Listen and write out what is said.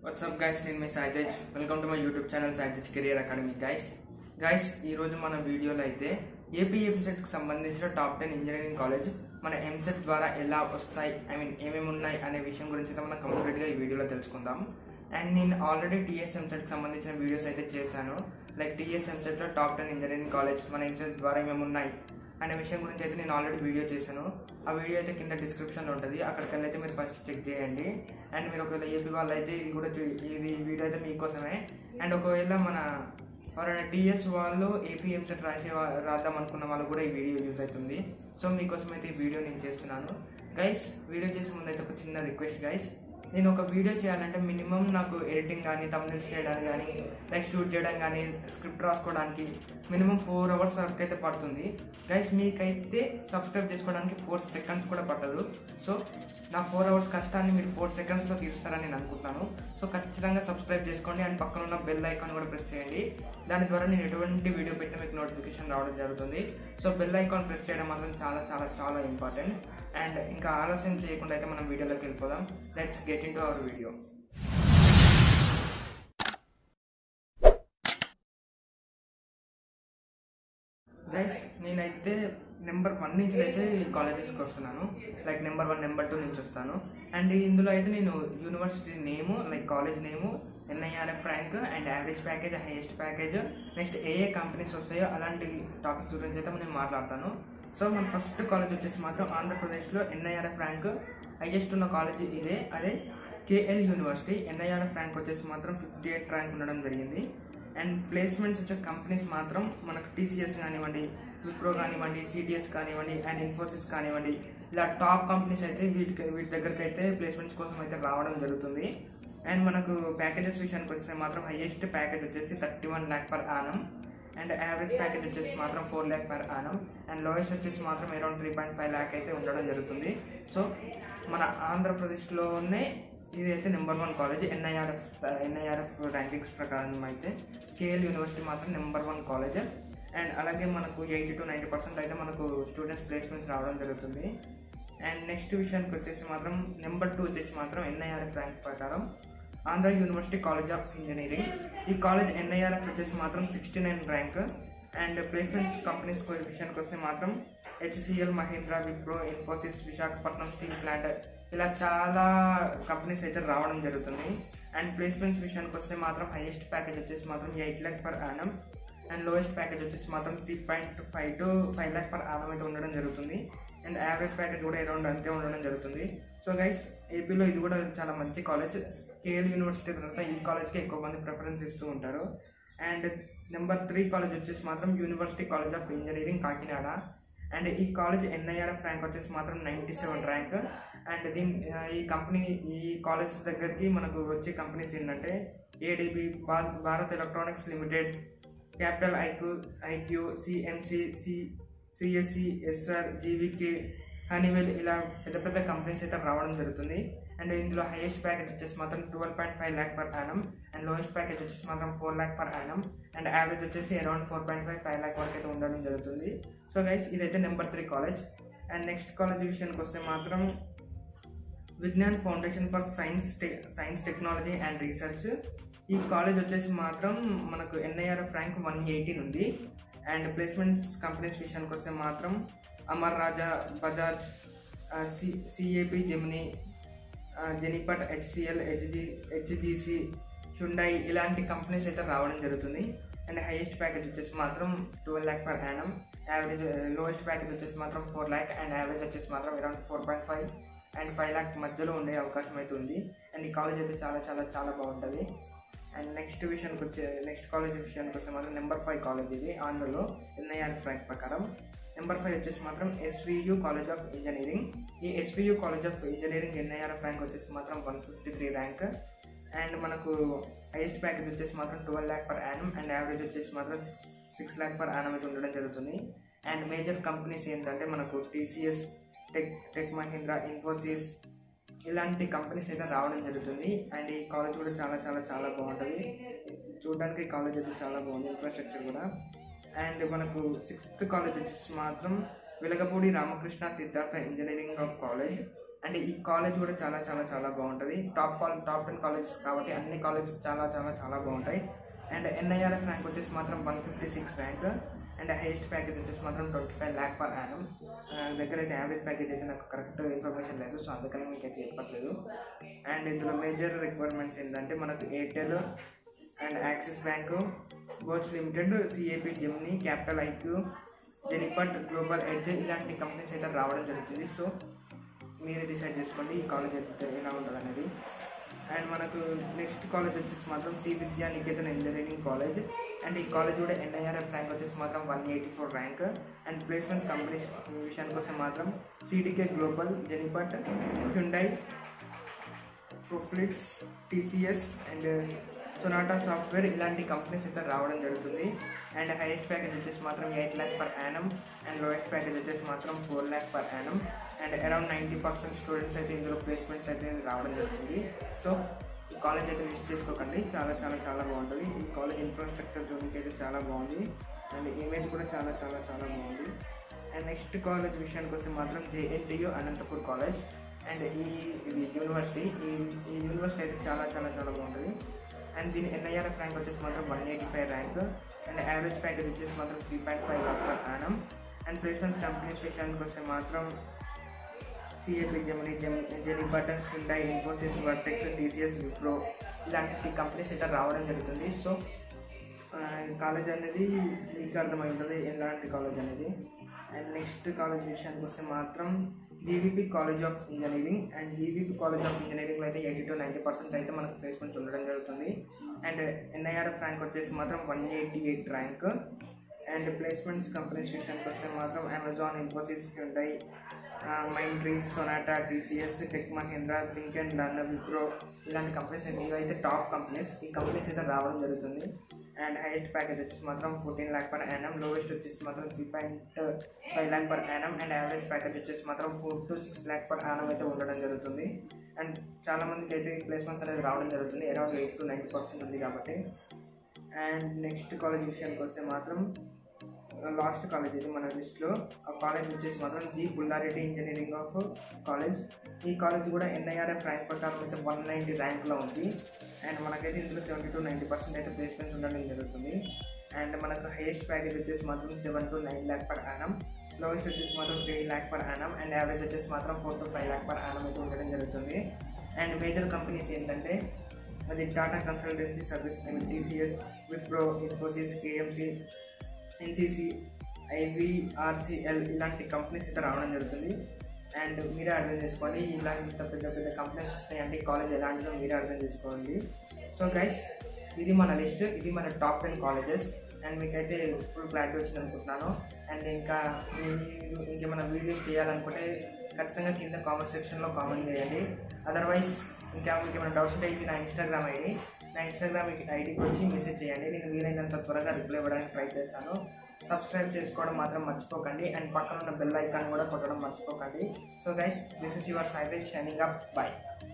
WhatsApp guys నేను మీ Saitej welcome to my YouTube channel Saitej career academy guys guys ఈరోజు మన వీడియోలో అయితే ఏపీ ఎంసెట్కి సంబంధించిన టాప్ టెన్ ఇంజనీరింగ్ కాలేజ్ మన ఎంసెట్ ద్వారా ఎలా వస్తాయి ఐ మీన్ ఏమేమి ఉన్నాయి అనే విషయం గురించి అయితే మనం కంప్లీట్గా ఈ వీడియోలో తెలుసుకుందాం అండ్ నేను ఆల్రెడీ టీఎస్ ఎంసెట్కి సంబంధించిన వీడియోస్ అయితే చేశాను లైక్ టీఎస్ ఎంసెట్లో టాప్ టెన్ ఇంజనీరింగ్ కాలేజ్ మన ఎంసెట్ ద్వారా ఏమేమి ఉన్నాయి అనే విషయం గురించి అయితే నేను ఆల్రెడీ వీడియో చేశాను ఆ వీడియో అయితే కింద డిస్క్రిప్షన్లో ఉంటుంది అక్కడికి వెళ్ళి అయితే మీరు ఫస్ట్ చెక్ చేయండి అండ్ మీరు ఒకవేళ ఏపీ వాళ్ళు అయితే ఇది కూడా చూ- ఇది వీడియో అయితే మీకోసమే అండ్ ఒకవేళ మన ఎవరైనా టీఎస్ వాళ్ళు ఏపీ ఎంసెట్ రాసే వా- రాద్దాం అనుకున్న వాళ్ళు కూడా ఈ వీడియో యూజ్ అవుతుంది సో మీకోసం అయితే ఈ వీడియో నేను చేస్తున్నాను గైస్ వీడియో చేసే ముందు అయితే ఒక చిన్న రిక్వెస్ట్ గైస్ నేను ఒక వీడియో చేయాలంటే మినిమం నాకు ఎడిటింగ్ కానీ తమిళ చేయడానికి కానీ లైక్ షూట్ చేయడం కానీ స్క్రిప్ట్ రాసుకోవడానికి మినిమం ఫోర్ అవర్స్ వరకు అయితే పడుతుంది గైస్ మీకైతే సబ్స్క్రైబ్ చేసుకోవడానికి ఫోర్ సెకండ్స్ కూడా పట్టదు సో నా ఫోర్ అవర్స్ కష్టాన్ని మీరు ఫోర్ సెకండ్స్లో తీరుస్తారని నేను అనుకుంటున్నాను సో ఖచ్చితంగా సబ్స్క్రైబ్ చేసుకోండి అండ్ పక్కన ఉన్న బెల్ ఐకాన్ కూడా ప్రెస్ చేయండి దాని ద్వారా నేను ఎటువంటి వీడియో పెట్టినా మీకు నోటిఫికేషన్ రావడం జరుగుతుంది సో బెల్ ఐకాన్ ప్రెస్ చేయడం మాత్రం చాలా చాలా చాలా ఇంపార్టెంట్ అండ్ ఇంకా ఆలస్యం చేయకుండా అయితే మనం వీడియోలోకి వెళ్ళిపోదాం let's get into our video guys నేనైతే నెంబర్ వన్ నుంచి అయితే ఈ కాలేజెస్కి వస్తున్నాను like number one number two నుంచి వస్తాను అండ్ ఇందులో అయితే నేను university name like college name NIRF rank and average package highest package next ఏ ఏ కంపెనీస్ వస్తాయో అలాంటి టాపిక్స్ గురించి అయితే నేను మాట్లాడతాను సో మన ఫస్ట్ కాలేజ్ వచ్చేసి మాత్రం ఆంధ్రప్రదేశ్లో ఎన్ఐఆర్ఎఫ్ ర్యాంక్ హైయెస్ట్ ఉన్న కాలేజ్ ఇదే అదే కేఎల్ యూనివర్సిటీ ఎన్ఐఆర్ఎఫ్ ర్యాంక్ వచ్చేసి మాత్రం ఫిఫ్టీ ఎయిట్ ర్యాంక్ ఉండడం జరిగింది అండ్ ప్లేస్మెంట్స్ వచ్చే కంపెనీస్ మాత్రం మనకు టీసీఎస్ కానివ్వండి విప్రో కానివ్వండి సిటిఎస్ కానివ్వండి అండ్ ఇన్ఫోసిస్ కానివ్వండి ఇలా టాప్ కంపెనీస్ అయితే వీటికి వీటి దగ్గరికి అయితే ప్లేస్మెంట్స్ కోసం అయితే రావడం జరుగుతుంది అండ్ మనకు ప్యాకేజెస్ విషయానికి వస్తే మాత్రం హైయెస్ట్ ప్యాకేజ్ వచ్చేసి thirty one lakh per annum and average package వచ్చేసి మాత్రం four lakh per annum and lowest వచ్చేసి మాత్రం around three point five lakh అయితే ఉండడం జరుగుతుంది సో మన ఆంధ్రప్రదేశ్లోనే ఇది అయితే number one college NIRF NIRF rankings ప్రకారం అయితే కేఎల్ యూనివర్సిటీ మాత్రం నెంబర్ వన్ కాలేజ్ అండ్ అలాగే మనకు ఎయిటీ టు నైంటీ పర్సెంట్ అయితే మనకు స్టూడెంట్స్ ప్లేస్మెంట్స్ రావడం జరుగుతుంది అండ్ నెక్స్ట్ విషయానికి వచ్చేసి మాత్రం నెంబర్ టూ వచ్చేసి మాత్రం ఎన్ఐఆర్ఎఫ్ ర్యాంక్ ప్రకారం Andhra university college of engineering ఈ కాలేజ్ ఎన్ఐఆర్ఎఫ్ వచ్చేసి మాత్రం sixty nine rank and placements companies విషయానికి వస్తే మాత్రం HCL Mahindra Wipro Infosys Visakhapatnam steel plant ఇలా చాలా కంపెనీస్ అయితే రావడం జరుగుతుంది అండ్ ప్లేస్మెంట్స్ విషయానికి వస్తే మాత్రం హైయెస్ట్ ప్యాకేజ్ వచ్చేసి మాత్రం eight lakh per annum and lowest package వచ్చేసి మాత్రం three point five to five lakh per annum అయితే ఉండడం జరుగుతుంది అండ్ యావరేజ్ ప్యాకేజ్ కూడా అరౌండ్ అంతే ఉండడం జరుగుతుంది సో గైస్ ఏపీలో ఇది కూడా చాలా మంచి కాలేజ్ కేఎల్ యూనివర్సిటీ తర్వాత ఈ కాలేజ్కి ఎక్కువ మంది ప్రిఫరెన్స్ ఇస్తూ ఉంటారు అండ్ నెంబర్ త్రీ కాలేజ్ వచ్చేసి మాత్రం university college of engineering Kakinada and ఈ కాలేజ్ ఎన్ఐఆర్ఎఫ్ ర్యాంక్ వచ్చేసి మాత్రం నైంటీ సెవెన్ ర్యాంక్ అండ్ దీని ఆ, ఈ కంపెనీ ఈ కాలేజ్ దగ్గరికి మనకు వచ్చే కంపెనీస్ ఏంటంటే ADB Bharat electronics limited capital IQ IQ CMC C CSC SR GVK Honeywell ఇలా పెద్ద పెద్ద కంపెనీస్ అయితే రావడం జరుగుతుంది అండ్ ఇందులో హైయెస్ట్ ప్యాకేజ్ వచ్చేసి మాత్రం twelve point five lakh per annum and lowest package వచ్చేసి మాత్రం four lakh per annum and average వచ్చేసి around four point five five lakh వరకు అయితే ఉండడం జరుగుతుంది సో గైస్ ఇదైతే number three college and next college విషయానికి వస్తే మాత్రం విజ్ఞాన్ ఫౌండేషన్ ఫర్ సైన్స్ టె- సైన్స్ టెక్నాలజీ అండ్ రీసెర్చ్ ఈ కాలేజ్ వచ్చేసి మాత్రం మనకు ఎన్ఐఆర్ఎఫ్ ర్యాంక్ వన్ ఎయిటీన్ ఉంది అండ్ ప్లేస్మెంట్స్ కంపెనీస్ విషయానికి వస్తే మాత్రం అమర్ రాజా బజాజ్ ఆ, C CAP Gemini uh, Genpact HCL HG HGC Hyundai ఇలాంటి కంపెనీస్ అయితే రావడం జరుగుతుంది అండ్ హైయెస్ట్ ప్యాకేజ్ వచ్చేసి మాత్రం twelve lakh per annum average lowest package వచ్చేసి మాత్రం ఫోర్ ల్యాక్ అండ్ యావరేజ్ వచ్చేసి మాత్రం around four point five and five lakh మధ్యలో ఉండే అవకాశం అయితే ఉంది అండ్ ఈ కాలేజ్ అయితే చాలా చాలా చాలా బాగుంటుంది అండ్ నెక్స్ట్ విషయానికి వచ్చే నెక్స్ట్ కాలేజ్ విషయానికి వస్తే మాత్రం నెంబర్ ఫైవ్ కాలేజ్ ఇది ఆంధ్రలో ఎన్ఐఆర్ ర్యాంక్ ప్రకారం నెంబర్ ఫైవ్ వచ్చేసి మాత్రం ఎస్వియు కాలేజ్ ఆఫ్ ఇంజనీరింగ్ ఈ SVU college of engineering NIR rank వచ్చేసి మాత్రం one fifty three rank and మనకు హైయెస్ట్ ప్యాకేజ్ వచ్చేసి మాత్రం twelve lakh per annum and average వచ్చేసి మాత్రం six six lakh per annum అయితే ఉండడం జరుగుతుంది అండ్ మేజర్ కంపెనీస్ ఏంటంటే మనకు TCS tech tech Mahindra Infosys ఇలాంటి కంపెనీస్ అయితే రావడం జరుగుతుంది అండ్ ఈ కాలేజ్ కూడా చాలా చాలా చాలా బాగుంటుంది చూడడానికి ఈ కాలేజ్ అయితే చాలా బాగుంది ఇన్ఫ్రాస్ట్రక్చర్ కూడా అండ్ మనకు సిక్స్త్ కాలేజ్ వచ్చేసి మాత్రం Velagapudi Ramakrishna Siddhartha engineering of college and ఈ కాలేజ్ కూడా చాలా చాలా చాలా బాగుంటుంది top call top ten colleges కాబట్టి అన్ని కాలేజెస్ చాలా చాలా చాలా బాగుంటాయి అండ్ ఎన్ఐఆర్ఎఫ్ ర్యాంక్ వచ్చేసి మాత్రం one fifty six rank and highest package వచ్చేసి మాత్రం twenty five lakh per annum దగ్గర అయితే యావరేజ్ ప్యాకేజ్ అయితే నాకు కరెక్ట్ ఇన్ఫర్మేషన్ లేదు సో అందుకని మీకు అయితే చెప్పట్లేదు అండ్ ఇందులో మేజర్ రిక్వైర్మెంట్స్ ఏంటంటే మనకు Airtel and Axis bank Bosch limited CAP Gemini capital IQ Genpact global edge ఇలాంటి కంపెనీస్ అయితే రావడం జరుగుతుంది సో మీరే డిసైడ్ చేసుకోండి ఈ కాలేజ్ అయితే ఎలా ఉంటుంది అనేది అండ్ మనకు నెక్స్ట్ కాలేజ్ వచ్చేసి మాత్రం సి Vidya Niketan engineering college and ఈ కాలేజ్ కూడా ఎన్ఐఆర్ఎఫ్ ర్యాంక్ వచ్చేసి మాత్రం one eighty four rank and placements companies విషయానికి వస్తే మాత్రం సిడికే గ్లోబల్ జెనిపట్ హ్యుండై ప్రొఫ్లిట్స్ టీసీఎస్ అండ్ సొనాటా సాఫ్ట్వేర్ ఇలాంటి కంపెనీస్ అయితే రావడం జరుగుతుంది అండ్ హైయెస్ట్ ప్యాకేజ్ వచ్చేసి మాత్రం eight lakh per annum and lowest package వచ్చేసి మాత్రం four lakh per annum and around ninety percent students అయితే ఇందులో ప్లేస్మెంట్స్ అయితే రావడం జరుగుతుంది సో ఈ కాలేజ్ అయితే మిస్ చేసుకోకండి చాలా చాలా చాలా బాగుంటుంది ఈ కాలేజ్ ఇన్ఫ్రాస్ట్రక్చర్ చూడడానికి అయితే చాలా బాగుంది అండ్ ఇమేజ్ కూడా చాలా చాలా చాలా బాగుంది అండ్ నెక్స్ట్ కాలేజ్ విషయానికి వస్తే మాత్రం జేఎన్టీయు అనంతపూర్ కాలేజ్ అండ్ ఈ ఇది యూనివర్సిటీ ఈ ఈ యూనివర్సిటీ అయితే చాలా చాలా చాలా బాగుంటుంది అండ్ దీని ఎన్ఐఆర్ఎఫ్ ర్యాంక్ వచ్చేసి మాత్రం one eighty five rank and average package వచ్చేసి మాత్రం three point five lakh per annum and placements companies విషయానికి వస్తే మాత్రం CSC Gemini gem Genpact Hyundai Infosys Vertex TCS Wipro ఇలాంటి కంపెనీస్ అయితే రావడం జరుగుతుంది సో కాలేజ్ అనేది మీకు అర్థమై ఉంటుంది ఎలాంటి కాలేజ్ అనేది అండ్ నెక్స్ట్ కాలేజ్ విషయానికి వస్తే మాత్రం GVP college of engineering and GVP college of ఇంజనీరింగ్లో అయితే ఎయిటీ టు నైంటీ పర్సెంట్ అయితే మనకు ప్లేస్మెంట్స్ ఉండడం జరుగుతుంది అండ్ ఎన్ఐఆర్ఎఫ్ ర్యాంక్ వచ్చేసి మాత్రం one eighty eight rank and placements companies విషయానికి వస్తే మాత్రం Amazon Infosys Hyundai mind dreams Sonata TCS tech Mahindra think and learn Wipro ఇలాంటి కంపెనీస్ అయితే ఇవైతే టాప్ కంపెనీస్ ఈ కంపెనీస్ అయితే రావడం జరుగుతుంది అండ్ హైయెస్ట్ ప్యాకేజ్ వచ్చేసి మాత్రం fourteen lakh per annum lowest వచ్చేసి మాత్రం three point five lakh per annum and average package వచ్చేసి మాత్రం four to six lakh per annum అయితే ఉండడం జరుగుతుంది అండ్ చాలా మందికి అయితే ప్లేస్మెంట్స్ అనేది రావడం జరుగుతుంది around eight to ninety percent ఉంది కాబట్టి అండ్ నెక్స్ట్ కాలేజ్ విషయానికి వస్తే మాత్రం లాస్ట్ కాలేజ్ ఇది మన లిస్ట్లో ఆ కాలేజ్ వచ్చేసి మాత్రం G Pullareddy engineering of college ఈ కాలేజ్ కూడా ఎన్ఐఆర్ఎఫ్ ర్యాంక్ ప్రకారం అయితే వన్ నైంటీ ర్యాంక్లో ఉంది అండ్ మనకైతే ఇందులో సెవెంటీ టు నైంటీ పర్సెంట్ అయితే ప్లేస్మెంట్స్ ఉండడం జరుగుతుంది అండ్ మనకు హైయెస్ట్ ప్యాకేజ్ వచ్చేసి మాత్రం seven to nine lakh per annum lowest వచ్చేసి మాత్రం three lakh per annum and average వచ్చేసి మాత్రం four to five lakh per annum అయితే ఉండడం జరుగుతుంది అండ్ మేజర్ కంపెనీస్ ఏంటంటే అది Tata consultancy service I mean TCS Wipro Infosys KMC NCC IVRCL ఇలాంటి కంపెనీస్ అయితే రావడం జరుగుతుంది అండ్ మీరే అర్థం చేసుకోండి ఇలాంటి ఇంత పెద్ద పెద్ద కంపెనీస్ వస్తాయి అంటే కాలేజ్ ఎలాంటిదో మీరే అర్థం చేసుకోండి సో గైస్ ఇది మన లిస్ట్ ఇది మన టాప్ టెన్ కాలేజెస్ అండ్ మీకైతే ఫుల్ క్లారిటీ వచ్చింది అనుకుంటున్నాను అండ్ ఇంకా మీరు ఇంకేమైనా వీడియోస్ చేయాలనుకుంటే ఖచ్చితంగా కింద కామెంట్ సెక్షన్లో కామెంట్ చేయండి అదర్వైజ్ ఇంకా మీకు ఏమైనా డౌట్స్ ఉంటే ఇది నా ఇన్స్టాగ్రామ్ ఐడి నా ఇన్స్టాగ్రామ్ ఐడికి వచ్చి మెసేజ్ చేయండి నేను వీలైనంత త్వరగా రిప్లై ఇవ్వడానికి ట్రై చేస్తాను సబ్స్క్రైబ్ చేసుకోవడం మాత్రం మర్చిపోకండి అండ్ పక్కన ఉన్న బెల్ ఐకాన్ కూడా కొట్టడం మర్చిపోకండి so guys this is your సైజ్ షైనింగ్ అప్ బై